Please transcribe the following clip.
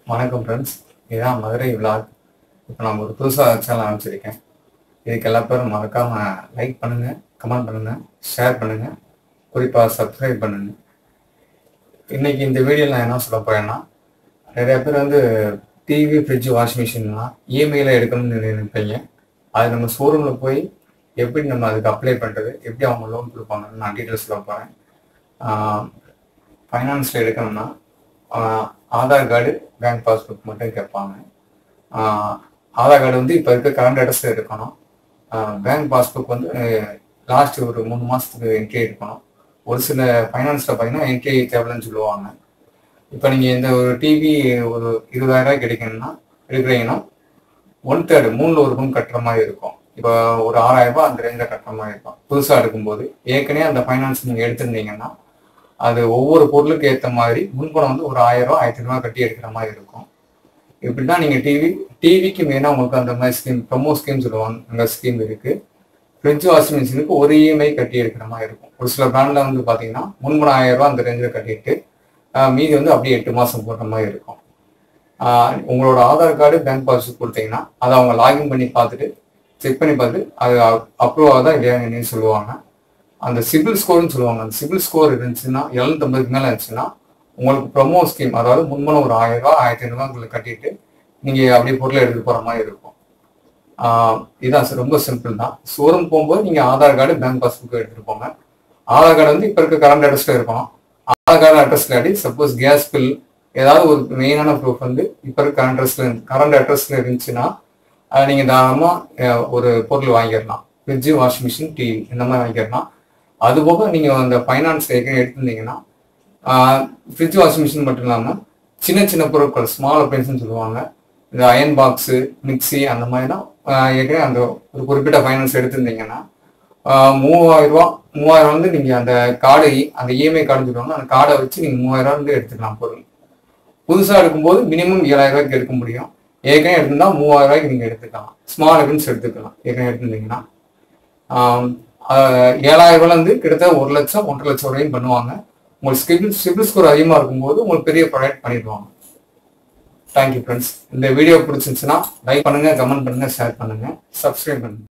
வணக்கம் ஃப்ரெண்ட்ஸ் இதுதான் மதுரை விலாக் இப்போ நான் ஒரு புதுசாக சேனல் ஆரம்பிச்சிருக்கேன் இதுக்கு எல்லா பேரும் மறக்காம லைக் பண்ணுங்க கமெண்ட் பண்ணுங்க ஷேர் பண்ணுங்க குறிப்பாக சப்ஸ்கிரைப் பண்ணுங்க இன்னைக்கு இந்த வீடியோவில் நான் என்ன சொல்ல போறேன்னா நிறைய பேர் வந்து டிவி ஃப்ரிட்ஜ் வாஷிங் மிஷின்லாம் இஎம்ஐயில் எடுக்கணும்னு நினைப்பீங்க அது நம்ம ஷோரூமில் போய் எப்படி நம்ம அதுக்கு அப்ளை பண்ணுறது எப்படி அவங்க லோன் கொடுப்பாங்கன்னு நான் டீட்டெயில்ஸ் சொல்ல போகிறேன் ஃபைனான்ஸில் எடுக்கணும்னா ஆஹ் ஆதார் கார்டு பேங்க் பாஸ்புக் மட்டும் கேட்பாங்க ஆஹ் ஆதார் கார்டு வந்து இப்போ இருக்க கரண்ட் அட்ரஸில் இருக்கணும் பேங்க் பாஸ்புக் வந்து லாஸ்ட் ஒரு மூணு மாதத்துக்கு என்ட்ரி எடுக்கணும் ஒரு சில ஃபைனான்ஸில் பார்த்தீங்கன்னா என்ட்ரி தேவைன்னு சொல்லுவாங்க இப்போ நீங்கள் இந்த ஒரு டிவி ஒரு இருபதாயிரம் ரூபாய்க்கு எடுக்கணும்னா எடுக்கிறீங்கன்னா ஒன் தேர்டு மூணில் ஒரு ரூம் கட்டுற மாதிரி இருக்கும் இப்போ ஒரு ஆறாயிரம் ரூபாய் அந்த ரேஞ்சில் கட்டுற மாதிரி இருக்கும் புதுசாக எடுக்கும்போது ஏற்கனவே அந்த ஃபைனான்ஸ் நீங்கள் எடுத்திருந்தீங்கன்னா அது ஒவ்வொரு பொருளுக்கு ஏற்ற மாதிரி முன்பணம் வந்து ஒரு ஆயிரம் ரூபாய் ஆயிரத்தி ரூபாய் கட்டி எடுக்கிற மாதிரி இருக்கும் இப்படி தான் நீங்கள் டிவி டிவிக்கு மெயினாக உங்களுக்கு அந்த மாதிரி ஸ்கீம் ப்ரொமோ ஸ்கீம் சொல்லுவாங்க அங்கே ஸ்கீம் இருக்கு ஃப்ரிட்ஜ் வாஷிங் மிஷினுக்கு ஒரு இஎம்ஐ கட்டி எடுக்கிற மாதிரி இருக்கும் ஒரு சில பிராண்டில் வந்து பார்த்தீங்கன்னா முன்பணம் ஆயிரம் ரூபாய் அந்த ரேஞ்சில் கட்டிட்டு ஆஹ் மீதி வந்து அப்படியே எட்டு மாதம் போடுற மாதிரி இருக்கும் ஆஹ் உங்களோட ஆதார் கார்டு பேங்க் பாஸ்புக் கொடுத்தீங்கன்னா அதை அவங்க லாகின் பண்ணி பார்த்துட்டு செக் பண்ணி பார்த்து அது அப்ரூவ் ஆகுதா இல்லையான்னு சொல்லுவாங்க அந்த சிபில் ஸ்கோர்னு சொல்லுவாங்க அந்த சிபில் ஸ்கோர் இருந்துச்சுன்னா எழுநூத்தம்பதுக்கு மேலே இருந்துச்சுன்னா உங்களுக்கு ப்ரொமோ ஸ்கீம் அதாவது முன்மணம் ஒரு ஆயிரம் ரூபாய் ஆயிரத்தி ஐநூறுபா கட்டிட்டு நீங்கள் அப்படியே பொருளை எடுத்து போகிற மாதிரி இருக்கும் ஆஹ் இதான் sir, ரொம்ப சிம்பிள் தான் ஷோரூம் போகும்போது நீங்கள் ஆதார் கார்டு பேங்க் பாஸ்புக் எடுத்துகிட்டு போங்க ஆதார் கார்டு வந்து இப்போ இருக்க கரண்ட் அட்ரஸில் இருக்கணும் ஆதார் கார்டு அட்ரஸ் இல்லாட்டி சப்போஸ் கேஸ் பில் ஏதாவது ஒரு மெயினான ப்ரூஃப் வந்து இப்போ இருக்க கரண்ட் அட்ரஸ்ல கரண்ட் அட்ரஸ்ல இருந்துச்சுன்னா அதை நீங்கள் தாராளமாக ஒரு பொருள் வாங்கிடலாம் ஃப்ரிட்ஜு வாஷிங் மிஷின் டிவி இந்த மாதிரி வாங்கிடலாம் அது போக நீங்கள் அந்த ஃபைனான்ஸ் ஏற்கனவே எடுத்திருந்தீங்கன்னா ஃப்ரிட்ஜ் வாஷிங் மிஷின் மட்டும் இல்லாமல் சின்ன சின்ன பொருட்கள் ஸ்மால் அப்ளைன்ஸ்னு சொல்லுவாங்க இந்த அயன் பாக்ஸு மிக்ஸி அந்த மாதிரிலாம் ஆஹ் ஏற்கனவே அந்த ஒரு குறிப்பிட்ட ஃபைனான்ஸ் எடுத்திருந்தீங்கன்னா ஆஹ் மூவாயிரம் ரூபா மூவாயிரம் வந்து நீங்கள் அந்த கார்டு அந்த இஎம்ஐ கார்டுன்னு சொல்லுவாங்க அந்த கார்டை வச்சு நீங்கள் மூவாயிரம் ரூபா வந்து எடுத்துக்கலாம் பொருள் புதுசாக எடுக்கும்போது மினிமம் ஏழாயிரம் ரூபாய்க்கு எடுக்க முடியும் ஏற்கனவே எடுத்திருந்தா மூவாயிரம் ரூபாய்க்கு நீங்கள் எடுத்துக்கலாம் ஸ்மால் அக்கௌண்ட்ஸ் எடுத்துக்கலாம் ஏற்கனவே எடுத்திருந்தீங்கன்னா ஆஹ் ஆஹ் ஏழாயிரம் ரூபாயில இருந்து கிட்டத்தட்ட ஒரு லட்சம் ஒன்றரை லட்சம் வரையும் பண்ணுவாங்க உங்களுக்கு சிபில் சிபில் ஸ்கோர் அதிகமாக இருக்கும்போது உங்களுக்கு பெரிய ப்ரொடக்ட் பண்ணிடுவாங்க தேங்க்யூ ஃப்ரெண்ட்ஸ் இந்த வீடியோ பிடிச்சிருந்துச்சுன்னா லைக் பண்ணுங்க கமெண்ட் பண்ணுங்க ஷேர் பண்ணுங்க சப்ஸ்கிரைப் பண்ணுங்க